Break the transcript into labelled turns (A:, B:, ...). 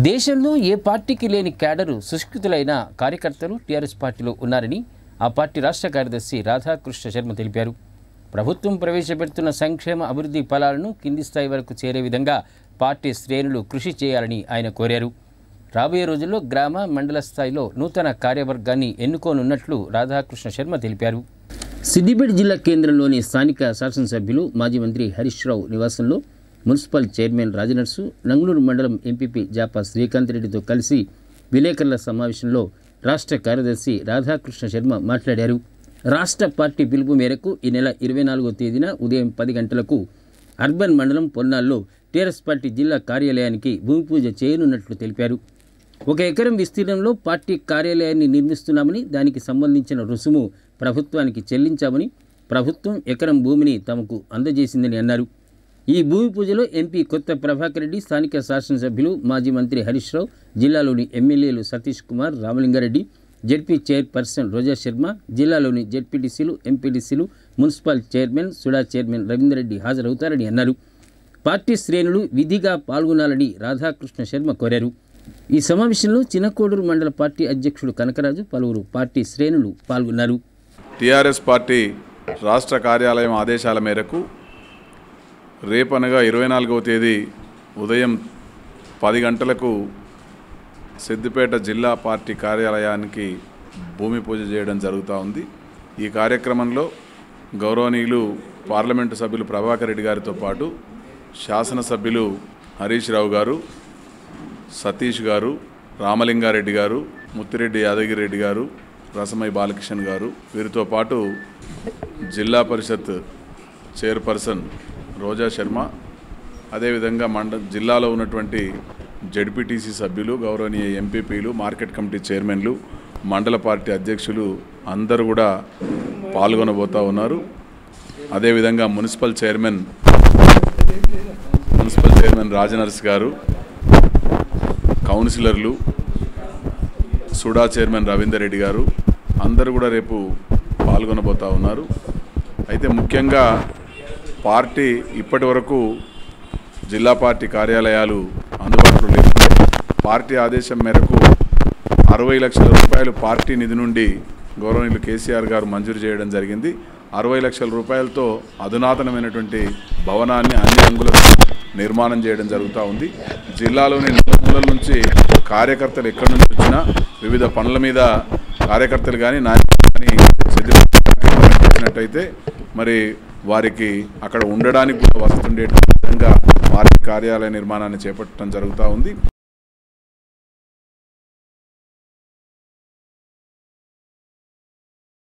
A: దేశంలో ఏ పార్టీకి లేని క్యాడరు సుష్కృతులైన కార్యకర్తలు టీఆర్ఎస్ పార్టీలో ఉన్నారని ఆ పార్టీ రాష్ట్ర కార్యదర్శి రాధాకృష్ణ శర్మ తెలిపారు ప్రభుత్వం ప్రవేశపెడుతున్న సంక్షేమ అభివృద్ధి ఫలాలను కింది స్థాయి వరకు చేరే విధంగా పార్టీ శ్రేణులు కృషి చేయాలని ఆయన కోరారు రాబోయే రోజుల్లో గ్రామ మండల స్థాయిలో నూతన కార్యవర్గాన్ని ఎన్నుకోనున్నట్లు రాధాకృష్ణ శర్మ తెలిపారు సిద్దిపేట జిల్లా కేంద్రంలోని స్థానిక శాసనసభ్యులు మాజీ మంత్రి హరీష్ రావు నివాసంలో మున్సిపల్ చైర్మన్ రాజనర్సు నంగులూరు మండలం ఎంపీపీ జాపా శ్రీకాంత్ రెడ్డితో కలిసి విలేకరుల సమావేశంలో రాష్ట్ర కార్యదర్శి రాధాకృష్ణ శర్మ మాట్లాడారు రాష్ట్ర పార్టీ పిలుపు మేరకు ఈ నెల ఇరవై నాలుగో తేదీన ఉదయం పది గంటలకు అర్బన్ మండలం పొన్నాల్లో టీఆర్ఎస్ పార్టీ జిల్లా కార్యాలయానికి భూమి పూజ చేయనున్నట్లు తెలిపారు ఒక ఎకరం విస్తీర్ణంలో పార్టీ కార్యాలయాన్ని నిర్మిస్తున్నామని దానికి సంబంధించిన రుసుము ప్రభుత్వానికి చెల్లించామని ప్రభుత్వం ఎకరం భూమిని తమకు అందజేసిందని అన్నారు ఈ భూమి పూజలో ఎంపీ కొత్త ప్రభాకర్ రెడ్డి స్థానిక శాసనసభ్యులు మాజీ మంత్రి హరీష్ రావు జిల్లాలోని ఎమ్మెల్యేలు సతీష్ కుమార్ రామలింగారెడ్డి జెడ్పీ చైర్పర్సన్ రోజా శర్మ జిల్లాలోని జెడ్పీటీసీలు ఎంపీటీసీలు municipal chairman SUDA chairman Ravinder Reddy హాజరవుతారని అన్నారు పార్టీ శ్రేణులు విధిగా పాల్గొనాలని రాధాకృష్ణ శర్మ కోరారు ఈ సమావేశంలో చిన్నకోడూరు మండల పార్టీ అధ్యక్షుడు కనకరాజు పలువురు పార్టీ శ్రేణులు పాల్గొన్నారు
B: టీఆర్ఎస్ పార్టీ రాష్ట్ర కార్యాలయం ఆదేశాల మేరకు రేపనగా ఇరవై నాలుగవ తేదీ ఉదయం పది గంటలకు సిద్దిపేట జిల్లా పార్టీ కార్యాలయానికి భూమి పూజ చేయడం జరుగుతూ ఉంది ఈ కార్యక్రమంలో గౌరవనీయులు పార్లమెంటు సభ్యులు ప్రభాకర్ రెడ్డి గారితో పాటు శాసనసభ్యులు హరీష్ రావు గారు సతీష్ గారు రామలింగారెడ్డి గారు ముత్తిరెడ్డి యాదగిరి రెడ్డి గారు రసమై బాలకృష్ణ గారు వీరితో పాటు జిల్లా పరిషత్ చైర్పర్సన్ రోజా శర్మ అదేవిధంగా మండ జిల్లాలో ఉన్నటువంటి జడ్పీటీసీ సభ్యులు గౌరవనీయ ఎంపీపీలు మార్కెట్ కమిటీ చైర్మన్లు మండల పార్టీ అధ్యక్షులు అందరూ కూడా పాల్గొనబోతూ ఉన్నారు అదేవిధంగా municipal chairman municipal chairman Rajanars గారు కౌన్సిలర్లు సుడా చైర్మన్ రవీందర్ రెడ్డి గారు అందరూ కూడా రేపు పాల్గొనబోతూ ఉన్నారు అయితే ముఖ్యంగా పార్టీ ఇప్పటి వరకు జిల్లా పార్టీ కార్యాలయాలు అందుబాటులో లేవు పార్టీ ఆదేశం మేరకు అరవై లక్షల రూపాయలు పార్టీ నిధి నుండి గౌరవనీయులు కేసీఆర్ గారు మంజూరు చేయడం జరిగింది అరవై లక్షల రూపాయలతో అధునాతనమైనటువంటి భవనాన్ని అన్ని రంగులతో నిర్మాణం చేయడం జరుగుతూ ఉంది జిల్లాలోని నలుమూలల నుంచి కార్యకర్తలు ఎక్కడి నుంచి వచ్చినా వివిధ పనుల మీద కార్యకర్తలు కానీ నాయకులు కానీ సిద్ధించినట్టయితే మరి వారికి అక్కడ ఉండడానికి కూడా వసతి ఉండేట విధంగా పార్టీ కార్యాలయ నిర్మాణాన్ని చేపట్టడం జరుగుతూ ఉంది